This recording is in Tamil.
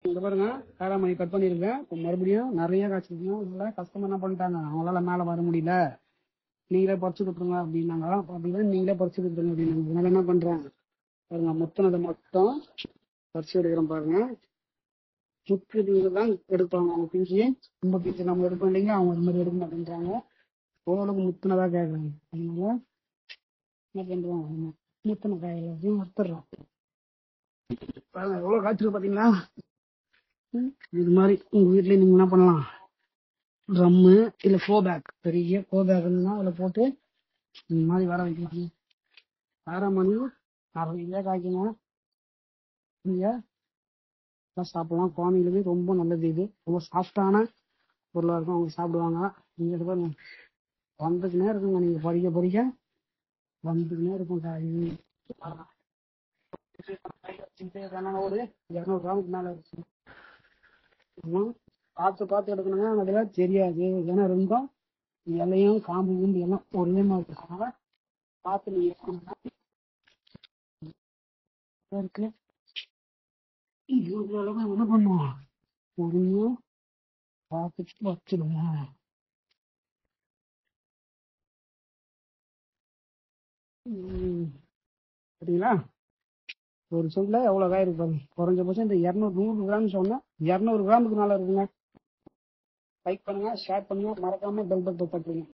இங்க பாருங்க காராமணி கட் பண்ணியிருக்கேன் இப்போ மறுபடியும் நிறைய காய்ச்சிருக்கீங்க இதெல்லாம் கஸ்டமர் என்ன பண்ணிட்டாங்க அவங்களால மேலே வர முடியல நீங்களே பறிச்சு கொடுத்துருங்க அப்படின்னாங்க அப்படின்னா நீங்களே பறிச்சு கொடுத்துருங்க அப்படின்னாங்க அதனால என்ன பண்றேன் பாருங்க முத்தினதை மட்டும் பறிச்சு எடுக்கிறோம் பாருங்க முத்து தான் எடுப்பாங்க அவங்க பிஞ்சு ரொம்ப பிஞ்சு நம்ம எடுப்போம் இல்லைங்க அவங்க இது மாதிரி எடுக்க மாட்டேன்றாங்க ஓரளவுக்கு முத்துனதா கேட்குறாங்க அதனால என்ன பண்றோம் முத்தின காய் எல்லாத்தையும் எடுத்துடுறோம் பாருங்க எவ்வளவு காய்ச்சிருக்கு பாத்தீங்களா ம், இது மாதிரி உங்க வீட்லயே நீங்க என்ன பண்ணலாம் ட்ரம்மு இல்ல ஃபோ பேக் பெரிய ஃபோ பேக் இருந்தா அதுல போட்டு இந்த மாதிரி வர வைக்கலாம் அரை மணி நிறைய காய்க்கணும் நீங்க எல்லாம் சாப்பிடலாம் குழந்தைங்களுக்கு ரொம்ப நல்லது இது ரொம்ப சாஃப்டான பொருளா இருக்கும் அவங்க சாப்பிடுவாங்க நீங்க இது பாருங்க வந்துக்குனே இருக்குங்க நீங்க படிக்க படிக்க வந்துக்குனே இருக்கும் காய் ஒரு இரநூறு கிராமுக்கு மேல இருக்கும் ஆமா பார்த்து பார்த்து எடுக்கணுங்க அதுல தெரியாது ஏன்னா ரெண்டும் இலையும் காம்பு கீம்பு எல்லாம் ஒரே மாதிரி இருக்கனால பார்த்து நீங்க எடுக்கணுங்க இருக்கு இவ்வளவு அளவு என்ன பண்ணுவோம் பொறுமையா பார்த்துட்டு வச்சிடுங்க ம். சரிங்களா ஒரு சொல்ல எவ்வளவு காய் இருக்கு பாருங்க குறைஞ்சபட்சம் இந்த இரநூறு நூறு கிராம் சொன்னா இரநூறு கிராமுக்கு மேல இருக்குங்க லைக் பண்ணுங்க ஷேர் பண்ணுங்க மறக்காம பெல் பட்டன் தட்டுங்க